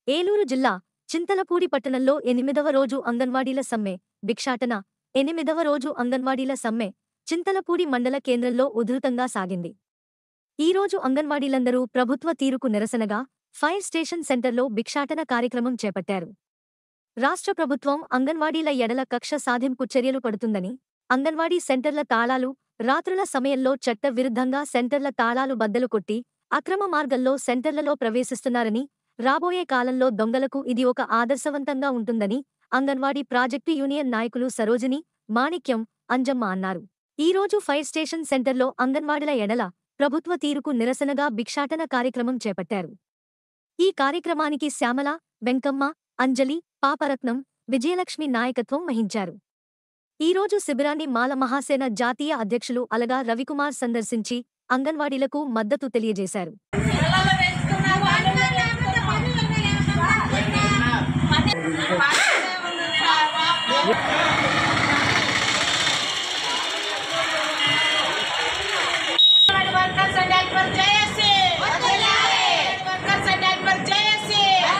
ఏలూరు జిల్లా చింతలపూడి పట్టణంలో ఎనిమిదవ రోజు అంగన్వాడీల సమ్మె భిక్షాటన ఎనిమిదవ రోజు అంగన్వాడీల సమ్మె చింతలపూడి మండల కేంద్రంలో ఉధృతంగా సాగింది ఈ రోజు అంగన్వాడీలందరూ ప్రభుత్వ తీరుకు నిరసనగా ఫైర్ స్టేషన్ సెంటర్లో భిక్షాటన కార్యక్రమం చేపట్టారు రాష్ట్ర ప్రభుత్వం అంగన్వాడీల ఎడల కక్ష సాధింపు చర్యలు పడుతుందని అంగన్వాడీ సెంటర్ల తాళాలు రాత్రుల సమయంలో చట్ట విరుద్ధంగా సెంటర్ల తాళాలు బద్దలు కొట్టి అక్రమ మార్గంలో సెంటర్లలో ప్రవేశిస్తున్నారని రాబోయే కాలంలో దొంగలకు ఇది ఒక ఆదర్శవంతంగా ఉంటుందని అంగన్వాడీ ప్రాజెక్టు యూనియన్ నాయకులు సరోజిని మాణిక్యం అంజమ్మ అన్నారు ఈ రోజు ఫైర్ స్టేషన్ సెంటర్లో అంగన్వాడీల ఎడల ప్రభుత్వ తీరుకు నిరసనగా భిక్షాటన కార్యక్రమం చేపట్టారు ఈ కార్యక్రమానికి శ్యామల వెంకమ్మ అంజలి పాపరత్నం విజయలక్ష్మి నాయకత్వం వహించారు ఈ రోజు శిబిరాన్ని మాల మహాసేన జాతీయ అధ్యక్షులు అలగా రవికుమార్ సందర్శించి అంగన్వాడీలకు మద్దతు తెలియజేశారు పిల్లలు పెంచుకున్నాము అన్నం workers and helper JAC workers and helper JAC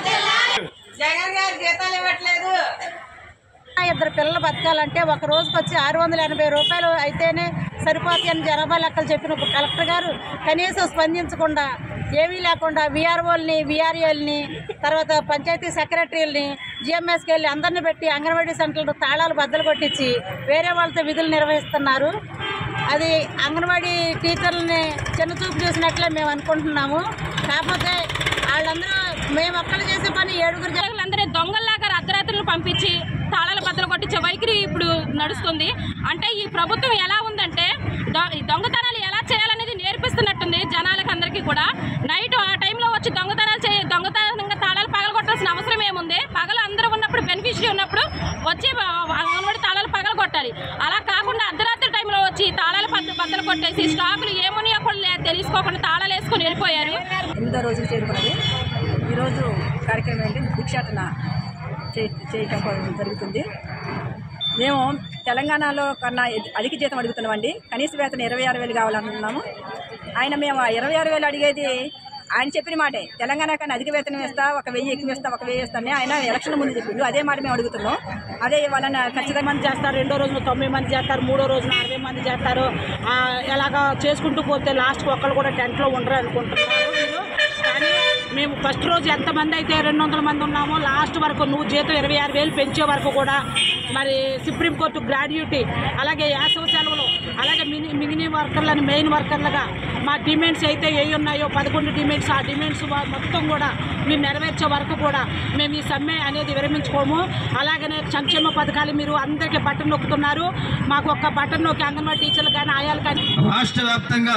Jagan garu జీతాలు ఇవ్వట్లేదు ఇద్దరు పిల్లలు బతకాలంటే ఒక రోజుకి వచ్చి ఆరు వందల ఎనభై రూపాయలు అయితేనే సరిపోతాయని జనాభా లెక్కలు చెప్పిన కలెక్టర్ గారు కనీసం స్పందించకుండా ఏమీ లేకుండా విఆర్ఓల్ని విఆర్ఏల్ని తర్వాత పంచాయతీ సెక్రటరీలని జిఎంఎస్కి వెళ్ళి అందరిని పెట్టి అంగన్వాడీ సెంటర్లు తాళాలు బద్దలు కొట్టించి వేరే వాళ్ళతో విధులు నిర్వహిస్తున్నారు అది అంగన్వాడీ టీచర్లని చిన్నచూపు చూసినట్లే మేము అనుకుంటున్నాము కాకపోతే వాళ్ళందరూ మేము ఒక్కళ్ళు చేసే పని ఏడుగురు జనం అందరూ దొంగల్లాగా అర్ధరాత్రులు పంపించి తాళాల బద్దలు కొట్టించే వైఖరి ఇప్పుడు నడుస్తుంది అంటే ఈ ప్రభుత్వం ఎలా ఉందంటే దొ- ఈ దొంగతనాలు ఎలా చేయాలనేది నేర్పిస్తున్నట్టుంది జనాలకు అందరికీ కూడా నైట్ ఆ టైంలో వచ్చి దొంగతనాలు చేయ దొంగతనంగా తాళాలు పగల కొట్టాల్సిన అవసరం ఏముంది పగలు అందరూ ఉన్నప్పుడు బెనిఫిషరీ ఉన్నప్పుడు వచ్చి అంగన్వాడి తాళాలు పగల కొట్టాలి అలా కాకుండా అర్ధరాత్రి టైంలో వచ్చి తాళాలు బద్ద- బద్దలు కొట్టేసి స్టాకులు ఏమున్నాయో కూడా లే- తెలుసుకోకుండా తాళాలు వేసుకొని వెళ్ళిపోయారు ఎనిమిదో రోజు చేరుకున్నది ఈరోజు కార్యక్రమం ఏంటి భిక్షాటన చే చేయటం జరుగుతుంది మేము తెలంగాణలో కన్నా ఎ- అధిక జీతం అడుగుతున్నామండి కనీస వేతనం ఇరవై ఆరు వేలు కావాలనుకున్నాము ఆయన మేము ఆ ఇరవై ఆరు వేలు అడిగేది ఆయన చెప్పిన మాటే తెలంగాణ కన్నా అధిక వేతనం ఇస్తా ఒక వెయ్యి ఎక్కువ ఇస్తా ఒక వెయ్యి ఇస్తానే ఆయన ఎలక్షన్ ముందు చెప్పిండు అదే మాట మేము అడుగుతున్నాం అదే ఇవ్వాలని ఖచ్చితంగా మంది చేస్తారు రెండో రోజున తొమ్మిది మంది చేస్తారు మూడో రోజున అరవై మంది చేస్తారు ఆ, ఎలాగా చేసుకుంటూ పోతే లాస్ట్కి ఒక్కళ్ళు కూడా టెంట్లో ఉండరు అనుకుంటున్నారు వీళ్ళు కానీ మేము ఫస్ట్ రోజు ఎంతమంది అయితే రెండు వందల మంది ఉన్నామో లాస్ట్ వరకు నువ్వు జీతం ఇరవై ఆరు వేలు పెంచే వరకు కూడా మరి సుప్రీంకోర్టు గ్రాడ్యుటీ అలాగే యాసవ సెలవులు అలాగే మిని మిగిలిన వర్కర్లను మెయిన్ వర్కర్లుగా మా డిమాండ్స్ అయితే ఏ ఉన్నాయో పదకొండు డిమాండ్స్ ఆ డిమాండ్స్ వా- మొత్తం కూడా మీరు నెరవేర్చే వరకు కూడా మేము ఈ సమ్మె అనేది విరమించుకోము అలాగనే సంక్షేమ పథకాలు మీరు అందరికీ బటన్ నొక్కుతున్నారు మాకు ఒక్క బటన్ నొక్కి అంగన్వాడీ టీచర్లు కానీ ఆయాలు కానీ రాష్ట్ర వ్యాప్తంగా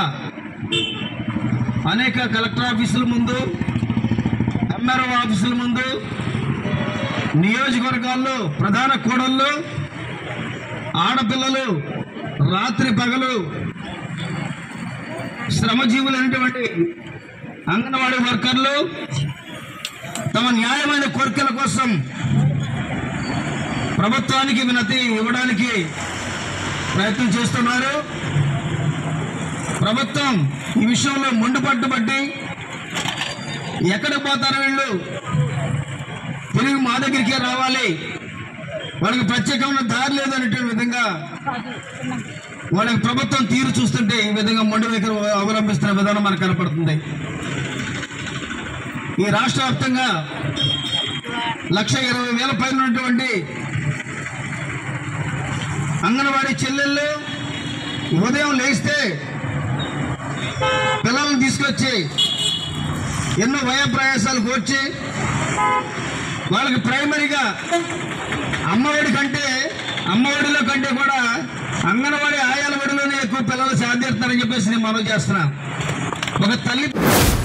అనేక కలెక్టర్ ఆఫీసుల ముందు ఎంఆర్ఓ ఆఫీసుల ముందు నియోజకవర్గాల్లో ప్రధాన కూడళ్ళు ఆడపిల్లలు రాత్రి పగలు శ్రమజీవులైనటువంటి అంగన్వాడీ వర్కర్లు తమ న్యాయమైన కోరికల కోసం ప్రభుత్వానికి వినతి ఇవ్వడానికి ప్రయత్నం చేస్తున్నారు ప్రభుత్వం ఈ విషయంలో మొండు పట్టుబట్టి ఎక్కడికి పోతారు వీళ్ళు తిరిగి మా దగ్గరికే రావాలి వాళ్ళకి ప్రత్యేకమైన దారి లేదనేటువంటి విధంగా వాళ్ళకి ప్రభుత్వం తీరు చూస్తుంటే ఈ విధంగా మొండి వైఖరి అవలంబిస్తున్న విధానం మనకు కనపడుతుంది ఈ రాష్ట్ర వ్యాప్తంగా లక్ష ఇరవై వేల పైన ఉన్నటువంటి అంగన్వాడీ చెల్లెళ్ళు ఉదయం లేస్తే పిల్లల్ని తీసుకొచ్చి ఎన్నో వయ ప్రయాసాలు కోర్చి వాళ్ళకి ప్రైమరీగా అమ్మఒడి కంటే అమ్మఒడిలో కంటే కూడా అంగన్వాడీ ఆయాల ఒడిలోనే ఎక్కువ పిల్లలు సాధిస్తారని చెప్పేసి నేను మనవి చేస్తున్నాను ఒక తల్లి